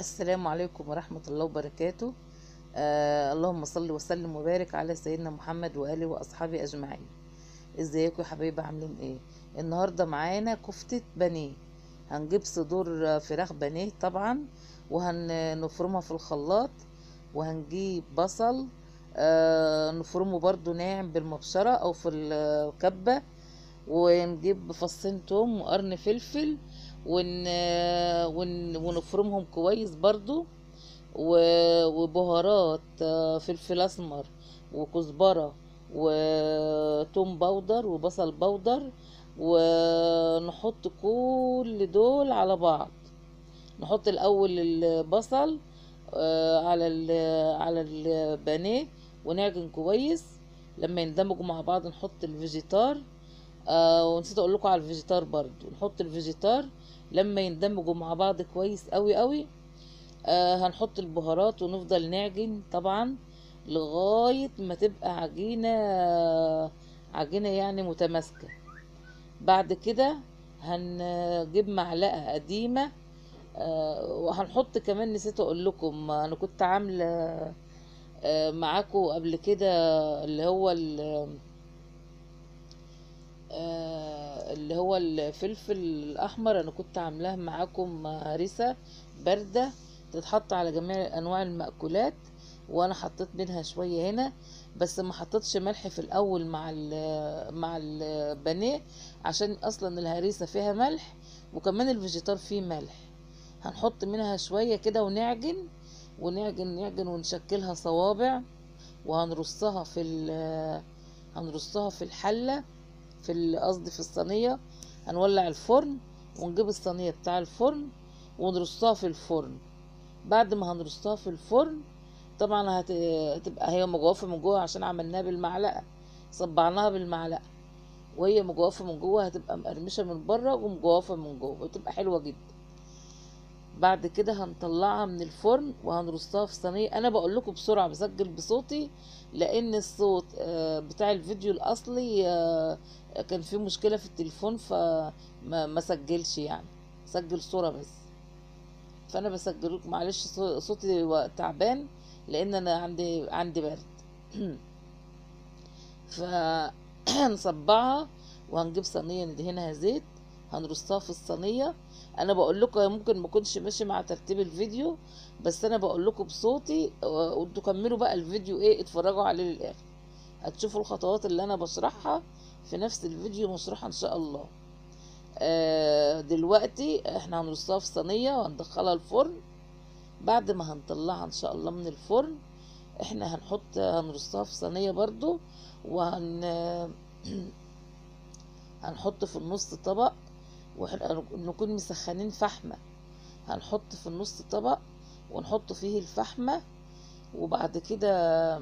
السلام عليكم ورحمة الله وبركاته آه اللهم صل وسلم وبارك على سيدنا محمد وآله وأصحابه أجمعين ازيكم يا حبايبي عاملين ايه النهاردة معانا كفتة بانيه هنجيب صدور فراخ بانيه طبعا وهنفرمها في الخلاط وهنجيب بصل آه نفرمه برضو ناعم بالمبشرة او في الكبة ونجيب فصين توم وقرن فلفل ون... ون... ونفرمهم كويس برضو و... وبهارات آه، فلفل اسمر وكزبرة وتوم بودر وبصل بودر ونحط كل دول على بعض نحط الاول البصل آه، على ال... على البانيه ونعجن كويس لما يندمجوا مع بعض نحط الفيجيتار آه ونسيت اقول لكم على الفيجيتار برضو نحط الفيجيتار لما يندمجوا مع بعض كويس قوي قوي آه هنحط البهارات ونفضل نعجن طبعا لغاية ما تبقى عجينة عجينة يعني متماسكة بعد كده هنجيب معلقة قديمة آه وهنحط كمان نسيت اقول لكم انا كنت عاملة آه معاكم قبل كده اللي هو ال- آه، اللي هو الفلفل الأحمر أنا كنت عاملاه معاكم هريسة باردة تتحط على جميع أنواع المأكولات وأنا حطيت منها شوية هنا بس ما حطيتش ملح في الأول مع ال مع البانيه عشان أصلا الهريسة فيها ملح وكمان الفيجيتار فيه ملح هنحط منها شوية كده ونعجن ونعجن نعجن ونشكلها صوابع وهنرصها في ال- هنرصها في الحلة في ال- قصدي في الصينية هنولع الفرن ونجيب الصينية بتاع الفرن ونرصها في الفرن بعد ما هنرصها في الفرن طبعا هت- هتبقى هي مجوفة من جوه عشان عملناها بالمعلقة صبعناها بالمعلقة وهي مجوفة من جوه هتبقى مقرمشة من بره ومجوفة من جوه وتبقى حلوة جدا بعد كده هنطلعها من الفرن وهنرصها في صينية انا بقول لكم بسرعة بسجل بصوتي لان الصوت آه، بتاع الفيديو الاصلي آه، كان فيه مشكلة في التليفون فما ما سجلش يعني سجل صورة بس فانا بسجل لكم معلش صو- صوتي و- تعبان لان انا عندي عندي برد فهنصبعها وهنجيب صينية ندهنها زيت هنرصها في الصينية انا بقول لكم ممكن ما اكونش ماشي مع ترتيب الفيديو بس انا بقول لكم بصوتي و- وانتوا كملوا بقى الفيديو ايه اتفرجوا عليه للاخر هتشوفوا الخطوات اللي انا بشرحها في نفس الفيديو مشروحة ان شاء الله آه دلوقتي احنا هنرصها في صينية وهندخلها الفرن بعد ما هنطلعها ان شاء الله من الفرن احنا هنحط هنرصها في صينية برضو وهن هنحط في النص طبق واحنا نكون مسخنين فحمة هنحط في النص طبق ونحط فيه الفحمة وبعد كده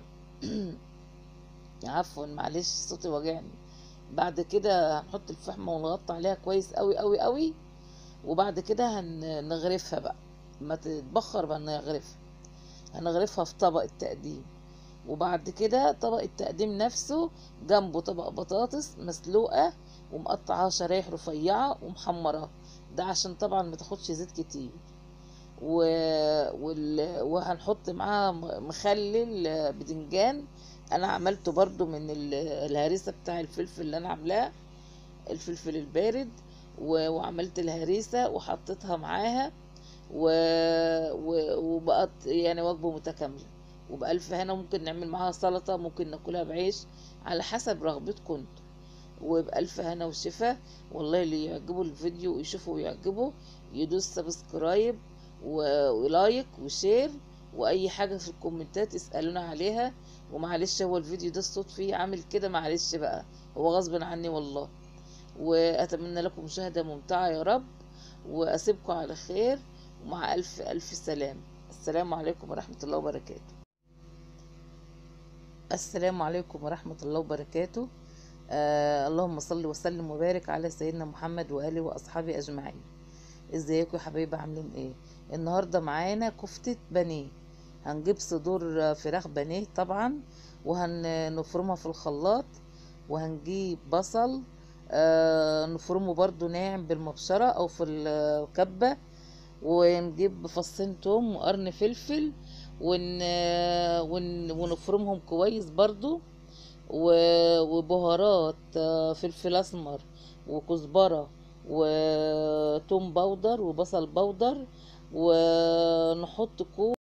عفوا معلش صوتي وجعني بعد كده هنحط الفحمة ونغطي عليها كويس قوي قوي قوي وبعد كده هنغرفها بقى ما تتبخر بقى نغرفها هنغرفها في طبق التقديم وبعد كده طبق التقديم نفسه جنبه طبق بطاطس مسلوقة ومقطعها شرايح رفيعة ومحمرة ده عشان طبعا ما تاخدش زيت كتير و... وال... وهنحط معاها م- مخلل بدنجان انا عملته برضو من ال- الهريسة بتاع الفلفل اللي انا عاملاه الفلفل البارد و... وعملت الهريسة وحطيتها معاها و... و... وبقت يعني وجبة متكاملة وبألف هنا ممكن نعمل معاها سلطة ممكن ناكلها بعيش على حسب رغبتكم انتوا وبألف هنا وشفا والله اللي يعجبه الفيديو ويشوفه ويعجبه يدوس سبسكرايب و- ولايك وشير واي حاجة في الكومنتات اسألونا عليها ومعلش هو الفيديو ده الصوت فيه عامل كده معلش بقى هو غصب عني والله واتمنى لكم مشاهدة ممتعة يا رب واسيبكم على خير ومع الف الف سلام السلام عليكم ورحمة الله وبركاته السلام عليكم ورحمة الله وبركاته آه اللهم صل وسلم وبارك على سيدنا محمد وآله وأصحابه أجمعين ازيكم يا حبايبي عاملين ايه النهاردة معانا كفتة بانيه هنجيب صدور فراخ بانيه طبعا وهنفرمها في الخلاط وهنجيب بصل آه نفرمه برضو ناعم بالمبشرة او في الكبة ونجيب فصين توم وقرن فلفل ون... ون... ونفرمهم كويس برضو و- وبهارات آه، فلفل اسمر وكزبره وتوم باودر وبصل باودر ونحط كوب